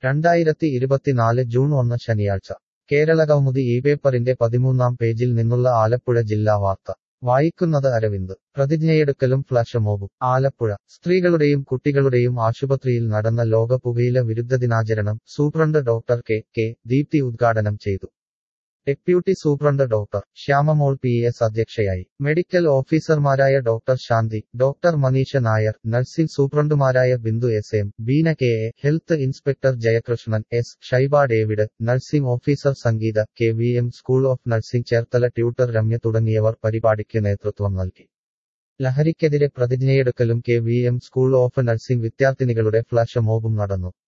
രണ്ടായിരത്തി ഇരുപത്തിനാല് ജൂൺ ഒന്ന് ശനിയാഴ്ച കേരളകൗമുദി ഈ പേപ്പറിന്റെ പതിമൂന്നാം പേജിൽ നിന്നുള്ള ആലപ്പുഴ ജില്ലാ വാർത്ത വായിക്കുന്നത് അരവിന്ദ് പ്രതിജ്ഞയെടുക്കലും ഫ്ലാഷ് മോബും ആലപ്പുഴ സ്ത്രീകളുടെയും കുട്ടികളുടെയും ആശുപത്രിയിൽ നടന്ന ലോക പുകയില വിരുദ്ധ ദിനാചരണം superintendent doctor K K Deepthi ഉദ്ഘാടനം ചെയ്തു deputy superintendent doctor Shyamamol P S അധ്യക്ഷയായി മെഡിക്കൽ ഓഫീസർമാരായ doctor Shanthi doctor Maneesha Nair nursing സൂപ്രണ്ടുമാരായ Bindu S M Beena K A health inspector Jayakrishnan S Shaiba David nursing officer Sangeetha K V M school of nursing Cherthala tutor Ramya തുടങ്ങിയവർ പരിപാടിക്ക് നേതൃത്വം നൽകി ലഹരിക്കെതിരെ പ്രതിജ്ഞയെടുക്കലും K V M school of nursing വിദ്യാർത്ഥിനികളുടെ flash മോബും നടന്നു